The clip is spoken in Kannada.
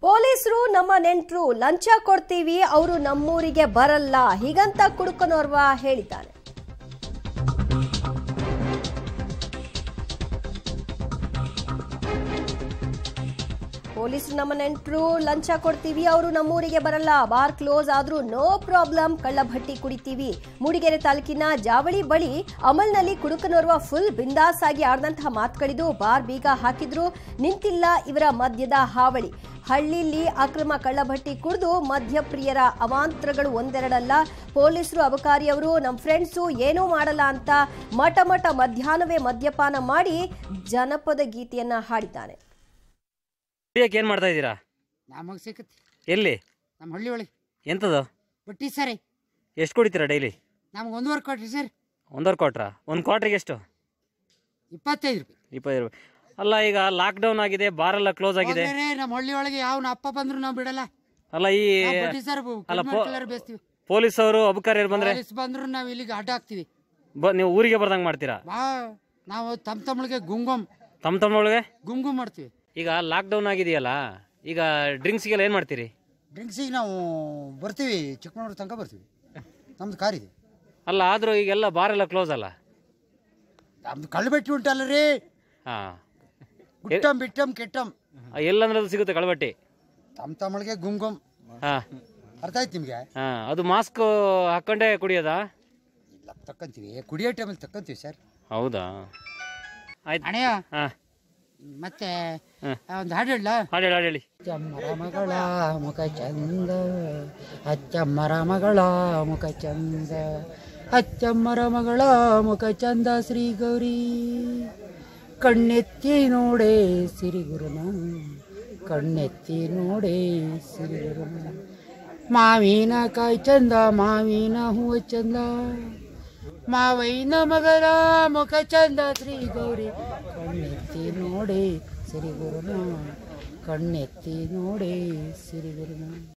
ಪೊಲೀಸರು ನಮ್ಮ ನೆಂಟರು ಲಂಚ ಕೊಡ್ತೀವಿ ಅವರು ನಮ್ಮೂರಿಗೆ ಬರಲ್ಲ ಹೀಗಂತ ಕುಡುಕನೋರ್ವ ಹೇಳಿದ್ದಾನೆ ಪೊಲೀಸರು ನಮ್ಮ ನೆಂಟರು ಲಂಚ ಕೊಡ್ತೀವಿ ಅವರು ನಮ್ಮೂರಿಗೆ ಬರಲ್ಲ ಬಾರ್ ಕ್ಲೋಸ್ ಆದ್ರೂ ನೋ ಪ್ರಾಬ್ಲಮ್ ಕಳ್ಳಭಟ್ಟಿ ಕುಡಿತೀವಿ ಮೂಡಿಗೆರೆ ತಾಲೂಕಿನ ಜಾವಳಿ ಬಳಿ ಅಮಲ್ನಲ್ಲಿ ಕುಡುಕನೋರ್ವ ಫುಲ್ ಬಿಂದಾಸ್ ಆಗಿ ಆಡಿದಂತಹ ಮಾತುಗಳಿದು ಬಾರ್ ಬೀಗ ಹಾಕಿದ್ರು ನಿಂತಿಲ್ಲ ಇವರ ಮದ್ಯದ ಹಾವಳಿ ಹಳ್ಳಿಲಿ ಅಕ್ರಮ ಕಳ್ಳಭಟ್ಟಿ ಕುಡಿದು ಮದ್ಯಪ್ರಿಯರ ಅವಾಂತರಗಳು ಒಂದೆರಡಲ್ಲ ಪೊಲೀಸರು ಅಬಕಾರಿಯವರು ನಮ್ಮ ಫ್ರೆಂಡ್ಸು ಏನೂ ಮಾಡಲ್ಲ ಅಂತ ಮಠ ಮಠ ಮಧ್ಯಾಹ್ನವೇ ಮದ್ಯಪಾನ ಮಾಡಿ ಜನಪದ ಗೀತೆಯನ್ನ ಹಾಡಿದ್ದಾನೆ ಕುಡಿಯಕ್ಕೆ ಏನು ಮಾಡ್ತಾ ಇದ್ದೀರಾ ನಮಗೆ ಸಿಕ್ಕತ್ತೆ ಎಲ್ಲಿ ನಮ್ಮ ಹಳ್ಳಿ ಒಳಗೆ ಎಂಥದ್ದು ಬಟ್ಟಿ ಸರಿ ಎಷ್ಟು ಕುಡಿತೀರಾ ಡೈಲಿ ನಮ್ಗೆ ಒಂದುವರೆ ಕೊಟ್ರಿ ಸರ್ ಒಂದೂವರೆ ಕ್ವಾಟ್ರಾ ಒಂದು ಕ್ವಾಟ್ರಿಗೆ ಎಷ್ಟು ಇಪ್ಪತ್ತೈದು ರೂಪಾಯಿ ಇಪ್ಪತ್ತು ರೂಪಾಯಿ ಅಲ್ಲ ಈಗ ಲಾಕ್ಡೌನ್ ಆಗಿದೆ ಬಾರೆಲ್ಲ ಕ್ಲೋಸ್ ಆಗಿದೆ ಹೋಗ್ರಿ ನಮ್ಮ ಹಳ್ಳಿ ಒಳಗೆ ಯಾವನ ಅಪ್ಪ ಬಂದ್ರು ನಾವು ಬಿಡಲ್ಲ ಅಲ್ಲ ಈ ನಾವು ಬಡ್ಡಿ ಸರ್ ಅಲ್ಲ, ಪೊ- ಕಲರ್ ಬೇಸ್ತೀವಿ ಪೊಲೀಸ್ ಅವರು ಅಬಕಾರಿಯರು ಬಂದ್ರೆ ಪೊಲೀಸ್ ಬಂದ್ರು ನಾವು ಇಲ್ಲಿಗೆ ಅಡ್ಡ ಹಾಕ್ತೀವಿ ಬ ನೀವು ಊರಿಗೆ ಬರ್ದಂಗೆ ಮಾಡ್ತೀರಾ ಬಾ ನಾವು ತಮ್ಮ ತಮ್ಮಳಿಗೆ ಗುಂಗುಮ್ ತಮ್ಮ ತಮ್ಮೊಳಗೆ ಗುಂಗುಮ್ ಮಾಡ್ತೀವಿ ಈಗ ಲಾಕ್ಡೌನ್ ಆಗಿದೆಯಲ್ಲ ಈಗ ಡ್ರಿಂಕ್ಸ್ಗೆಲ್ಲ ಏನು ಮಾಡ್ತೀರಿ ಡ್ರಿಂಕ್ಸಿಗೆ ನಾವು ಬರ್ತೀವಿ ಚಿಕ್ಕಮಗಳೂರು ತನಕ ಬರ್ತೀವಿ ನಮ್ದು ಕಾರ್ ಇದೆ ಅಲ್ಲ ಆದರೂ ಈಗೆಲ್ಲ ಬಾರೆಲ್ಲ ಕ್ಲೋಸ್ ಅಲ್ಲ ನಮ್ದು ಕಳ್ಳುಬೆಟ್ಟಿ ಉಂಟಲ್ಲ ರೀ ಹಾಂ ಗುಟ್ಟಂ ಬಿಟ್ಟಂ ಕೆಟ್ಟಂ ಎಲ್ಲಂದ್ರೆ ಅದು ಸಿಗುತ್ತೆ ಕಳಬಟ್ಟಿ ತಮ್ಮ ತಮ್ಮಳಿಗೆ ಗುಂಗುಮ್ ಹಾಂ ಅರ್ಥ ಆಯ್ತು ನಿಮಗೆ ಹಾಂ ಅದು ಮಾಸ್ಕ್ ಹಾಕ್ಕೊಂಡೇ ಕುಡಿಯೋದಾ ಇಲ್ಲ ತಕ್ಕಂತೀವಿ ಕುಡಿಯೋ ಟೈಮಲ್ಲಿ ತಕ್ಕಂತೀವಿ ಸರ್ ಹೌದಾ ಆಯ್ತು ಅಣೆಯ ಹಾಂ ಮತ್ತೆ ಹ್ಮ್. ಒಂದು ಹಾಡು ಹೇಳ ಹಾಡು ಹೇಳಿ ಹಾಡು ಹೇಳಿ ಅಚ್ಚಮ್ಮರ ಮಗಳ ಮುಖ ಚಂದ ಅಚ್ಚಮ್ಮರ ಮಗಳ ಮುಖ ಚಂದ ಅಚ್ಚಮ್ಮರ ಮಗಳ ಮುಖ ಚಂದ ಶ್ರೀ ಗೌರಿ ಕಣ್ಣೆತ್ತಿ ನೋಡೆ ಸಿರಿಗುರುನ ಕಣ್ಣೆತ್ತಿ ನೋಡೆ ಸಿರಿಗುರುನ ಮಾವಿನ ಕಾಯಿ ಚಂದ ಮಾವಿನ ಹೂವು ಚಂದ ಮಾವೈನ ಮಗನ ಮುಖ ಚಂದ ಶ್ರೀ ಗೌರಿ ಕಣ್ಣೆತ್ತಿ ನೋಡೆ ಸಿರಿಗುರುನ ಕಣ್ಣೆತ್ತಿ ನೋಡೆ ಸಿರಿಗುರುನ